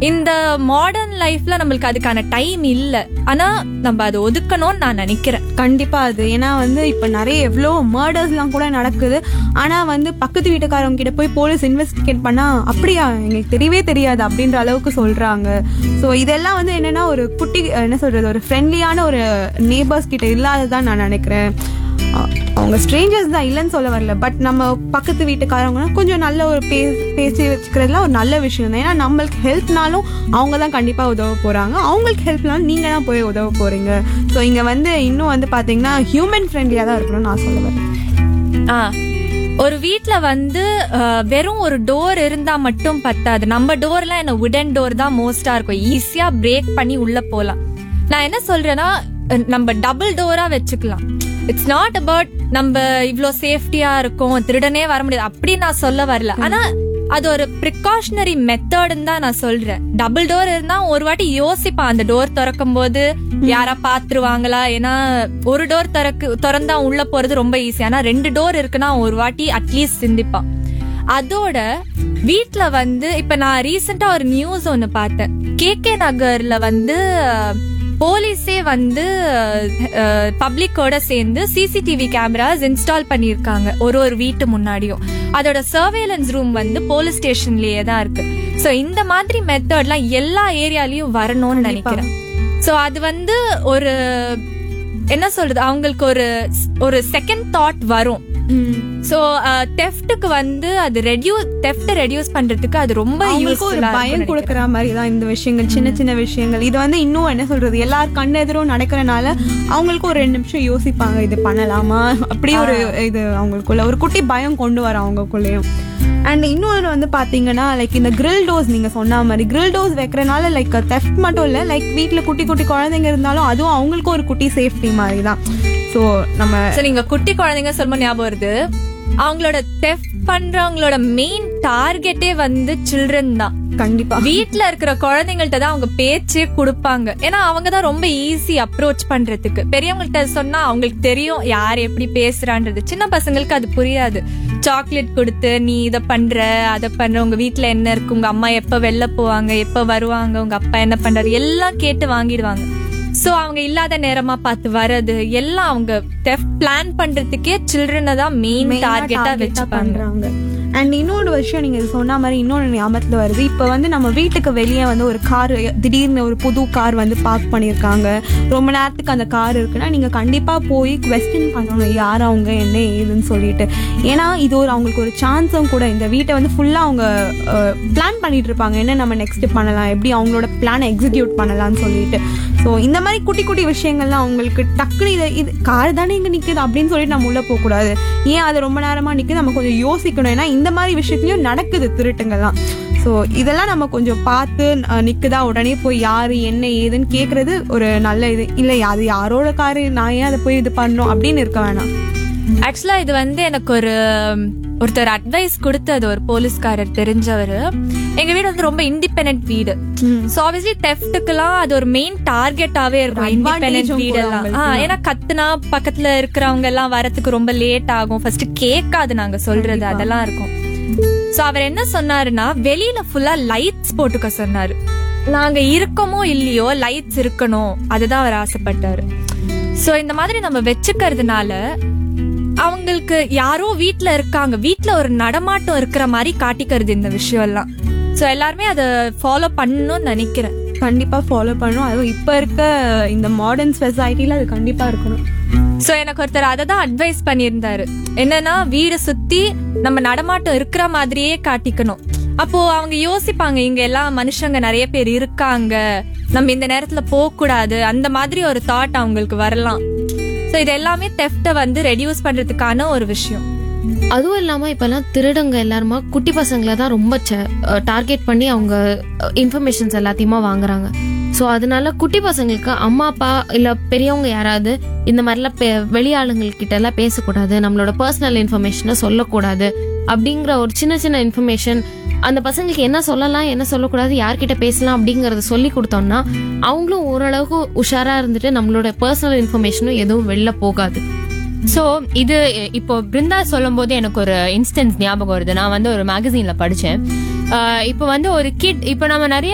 இந்த மாடர்ன் லைஃப்ல நம்மளுக்கு அதுக்கான டைம் இல்ல ஆனா நம்ம அதை ஒதுக்கணும்னு நான் நினைக்கிறேன் கண்டிப்பா அது ஏன்னா வந்து இப்ப நிறைய எவ்வளோ மர்டர்ஸ்லாம் கூட நடக்குது ஆனா வந்து பக்கத்து வீட்டுக்காரவங்க கிட்ட போய் போலீஸ் இன்வெஸ்டிகேட் பண்ணா அப்படியா எங்களுக்கு தெரியவே தெரியாது அப்படின்ற அளவுக்கு சொல்றாங்க ஸோ இதெல்லாம் வந்து என்னன்னா ஒரு குட்டி என்ன சொல்றது ஒரு ஃப்ரெண்ட்லியான ஒரு நேபர்ஸ் கிட்ட இல்லாததான் நான் நினைக்கிறேன் அ- அவங்க ஸ்ட்ரேஞ்சர்ஸ் தான் இல்லைன்னு சொல்ல வரல பட் நம்ம பக்கத்து வீட்டுக்காரங்கன்னா கொஞ்சம் நல்ல ஒரு பே பேசி வச்சுக்கிறதுலாம் ஒரு நல்ல விஷயம் தான் ஏன்னா நம்மளுக்கு ஹெல்ப்னாலும் அவங்க தான் கண்டிப்பாக உதவ போகிறாங்க அவங்களுக்கு ஹெல்ப்னாலும் நீங்கள் தான் போய் உதவ போகிறீங்க ஸோ இங்கே வந்து இன்னும் வந்து பார்த்தீங்கன்னா ஹியூமன் ஃப்ரெண்ட்லியாக தான் இருக்கணும்னு நான் சொல்லுவேன் ஆ ஒரு வீட்ல வந்து அஹ், வெறும் ஒரு டோர் இருந்தா மட்டும் பத்தாது நம்ம டோர்லாம் என்ன உடன் டோர் தான் மோஸ்டா இருக்கும் ஈஸியா பிரேக் பண்ணி உள்ள போலாம் நான் என்ன சொல்றேன்னா அஹ், நம்ம டபுள் டோரா வச்சுக்கலாம் இட்ஸ் நாட் அபவுட் நம்ம இவ்ளோ சேஃப்டியா இருக்கோம் திருடனே வர முடியாது அப்படி நான் சொல்ல வரல ஆனா அது ஒரு ப்ரிகாஷனரி மெத்தட்னு தான் நான் சொல்றேன் டபுள் டோர் இருந்தா ஒரு வாட்டி யோசிப்பான் அந்த டோர் திறக்கும் போது யாரா பாத்துருவாங்களா ஏன்னா ஒரு டோர் திறக்கு திறந்தா உள்ள போறது ரொம்ப ஈஸி ஆனா ரெண்டு டோர் இருக்குன்னா ஒரு வாட்டி அட்லீஸ்ட் சிந்திப்பான் அதோட வீட்ல வந்து இப்ப நான் ரீசெண்டா ஒரு நியூஸ் ஒன்னு பார்த்தேன் கே கே நகர்ல வந்து அஹ், போலீஸே வந்து பப்ளிக்கோட சேர்ந்து சிசிடிவி கேமராஸ் இன்ஸ்டால் பண்ணியிருக்காங்க ஒரு ஒரு வீட்டு முன்னாடியும் அதோட சர்வேலன்ஸ் ரூம் வந்து போலீஸ் ஸ்டேஷன்லயே தான் இருக்கு சோ இந்த மாதிரி மெத்தட்லாம் எல்லா ஏரியாலயும் வரணும்னு நினைக்கிறேன் சோ அது வந்து ஒரு என்ன சொல்றது அவங்களுக்கு ஒரு ஒரு செகண்ட் தாட் வரும் சோ டெஃப்ட்டுக்கு வந்து அது ரெடியூஸ் டெஃப்ட் ரெடியூஸ் பண்றதுக்கு அது ரொம்ப அவங்களுக்கு ஒரு யூஸ்ஃபுல்லா பயம் கொடுக்குற மாதிரி தான் இந்த விஷயங்கள் சின்ன சின்ன விஷயங்கள் இது வந்து இன்னும் என்ன சொல்றது எல்லார் கண்ணு எதிரும் நடக்கிறனால அவங்களுக்கு ஒரு ரெண்டு நிமிஷம் யோசிப்பாங்க இது பண்ணலாமா அப்படி ஒரு இது அவங்களுக்குள்ள ஒரு குட்டி பயம் கொண்டு வர அவங்களுக்குள்ளேயும் அண்ட் இன்னொன்று வந்து பாத்தீங்கன்னா லைக் இந்த கிரில் டோஸ் நீங்க சொன்ன மாதிரி கிரில் டோஸ் வைக்கிறனால லைக் தெஃப்ட் மட்டும் இல்லை லைக் வீட்டில் குட்டி குட்டி குழந்தைங்க இருந்தாலும் அதுவும் அவங்களுக்கும் ஒரு குட்டி சேஃப்டி மாதிரி தான் ஸோ நம்ம சோ நீங்க குட்டி குழந்தைங்க சொல்ல ஞாபகம் வருது அவங்களோட டெஃப்ட் பண்றவங்களோட மெயின் டார்கெட்டே வந்து சில்ட்ரன் தான் கண்டிப்பா வீட்ல இருக்கிற குழந்தைங்கள்ட்ட தான் அவங்க பேச்சே கொடுப்பாங்க ஏன்னா அவங்க தான் ரொம்ப ஈஸி அப்ரோச் பண்றதுக்கு பெரியவங்கள்ட்ட சொன்னா அவங்களுக்கு தெரியும் யார் எப்படி பேசுறான்றது சின்ன பசங்களுக்கு அது புரியாது சாக்லேட் கொடுத்து நீ இத பண்ற அத பண்ற உங்க வீட்ல என்ன இருக்கு உங்க அம்மா எப்ப வெளில போவாங்க எப்ப வருவாங்க உங்க அப்பா என்ன பண்றாரு எல்லாம் கேட்டு வாங்கிடுவாங்க சோ அவங்க இல்லாத நேரமா பார்த்து வர்றது எல்லாம் அவங்க பிளான் பண்றதுக்கே சில்ட்ரனை தான் மெயின் டார்கெட்டா வச்சுப்பாங்க பண்றாங்க அண்ட் இன்னொரு விஷயம் நீங்க இது சொன்ன மாதிரி இன்னொரு ஞாபகத்துல வருது இப்போ வந்து நம்ம வீட்டுக்கு வெளியே வந்து ஒரு கார் திடீர்னு ஒரு புது கார் வந்து பார்க் பண்ணியிருக்காங்க ரொம்ப நேரத்துக்கு அந்த கார் இருக்குன்னா நீங்க கண்டிப்பா போய் கொஸ்டின் பண்ணணும் யார் அவங்க என்ன ஏதுன்னு சொல்லிட்டு ஏன்னா இது ஒரு அவங்களுக்கு ஒரு சான்ஸும் கூட இந்த வீட்டை வந்து ஃபுல்லா அவங்க பிளான் பண்ணிட்டு இருப்பாங்க என்ன நம்ம நெக்ஸ்ட் பண்ணலாம் எப்படி அவங்களோட பிளானை எக்ஸிக்யூட் பண்ணலாம்னு சொல்லிட்டு ஸோ இந்த மாதிரி குட்டி குட்டி விஷயங்கள்லாம் அவங்களுக்கு டக்குனு இது இது கார் தானே இங்கே நிற்குது அப்படின்னு சொல்லிட்டு நம்ம உள்ளே போகக்கூடாது ஏன் அது ரொம்ப நேரமாக நிற்குது நம்ம கொஞ்சம் யோசிக்கணும் ஏன்னா இந்த மாதிரி விஷயத்துலையும் நடக்குது திருட்டுங்கள்லாம் ஸோ இதெல்லாம் நம்ம கொஞ்சம் பார்த்து அஹ், நிக்குதா உடனே போய் யார் என்ன ஏதுன்னு கேட்குறது ஒரு நல்ல இது இல்லை அது யாரோட காரு நான் ஏன் அதை போய் இது பண்ணணும் அப்படின்னு இருக்க வேணாம் ஆக்சுவலா இது வந்து எனக்கு ஒரு ஒருத்தர் அட்வைஸ் கொடுத்தது ஒரு போலீஸ்காரர் தெரிஞ்சவர் எங்க வீடு வந்து ரொம்ப இண்டிபெண்டன்ட் வீடு சோ ஆப்வியஸ்லி தெஃப்ட்டுக்கெல்லாம் அது ஒரு மெயின் டார்கெட்டாவே இருக்கும் இண்டிபெண்டன்ட் advantage-உம் கூட வீடெல்லாம் ஆ, ஏன்னா கத்துனா பக்கத்துல இருக்கிறவங்க எல்லாம் வரதுக்கு ரொம்ப லேட் ஆகும் ஃபர்ஸ்ட் கேட்காது நாங்க சொல்றது அதெல்லாம் இருக்கும் சோ அவர் என்ன சொன்னாருன்னா வெளியில ஃபுல்லா லைட்ஸ் போட்டுக்க சொன்னாரு நாங்க இருக்கமோ இல்லையோ லைட்ஸ் இருக்கணும் அதுதான் அவர் ஆசைப்பட்டாரு சோ இந்த மாதிரி நம்ம வச்சுக்கிறதுனால அவங்களுக்கு யாரோ வீட்ல இருக்காங்க வீட்ல ஒரு நடமாட்டம் இருக்கிற மாதிரி காட்டிக்கிறது இந்த விஷயம் எல்லாம் சோ எல்லாருமே அதை ஃபாலோ பண்ணணும்னு நினைக்கிறேன் கண்டிப்பாக ஃபாலோ பண்ணணும் அதுவும் இப்போ இருக்க இந்த மாடர்ன் சொசைட்டியில் அது கண்டிப்பாக இருக்கணும் சோ எனக்கு ஒருத்தர் அதை தான் அட்வைஸ் பண்ணியிருந்தாரு என்னன்னா வீடு சுத்தி நம்ம நடமாட்டம் இருக்கிற மாதிரியே காட்டிக்கணும் அப்போ அவங்க யோசிப்பாங்க இங்க எல்லாம் மனுஷங்க நிறைய பேர் இருக்காங்க நம்ம இந்த நேரத்துல போக கூடாது அந்த மாதிரி ஒரு தாட் அவங்களுக்கு வரலாம் சோ இது எல்லாமே தெஃப்ட வந்து ரெடியூஸ் பண்றதுக்கான ஒரு விஷயம் அதுவும் இல்லாம இப்பெல்லாம் திருடங்க எல்லாருமா குட்டி பசங்களை தான் ரொம்ப டார்கெட் பண்ணி அவங்க இன்ஃபர்மேஷன்ஸ் எல்லாத்தையுமா வாங்குறாங்க ஸோ அதனால குட்டி பசங்களுக்கு அம்மா அப்பா இல்ல பெரியவங்க யாராவது இந்த மாதிரிலாம் பெ- வெளி ஆளுங்கள் கிட்ட எல்லாம் பேசக்கூடாது நம்மளோட பர்சனல் இன்ஃபர்மேஷனை சொல்லக்கூடாது அப்படிங்கிற ஒரு சின்ன சின்ன இன்ஃபர்மேஷன் அந்த பசங்களுக்கு என்ன சொல்லலாம் என்ன சொல்லக்கூடாது யார்கிட்ட பேசலாம் அப்படிங்கறத சொல்லி கொடுத்தோம்னா அவங்களும் ஓரளவுக்கு உஷாரா இருந்துட்டு நம்மளோட பர்சனல் இன்ஃபர்மேஷனும் எதுவும் வெளில போகாது சோ இது இப்போ பிருந்தா சொல்லும் போது எனக்கு ஒரு இன்ஸ்டன்ஸ் ஞாபகம் வருது நான் வந்து ஒரு மேகசீன்ல படிச்சேன் ஆஹ் இப்போ வந்து ஒரு கிட் இப்போ நம்ம நிறைய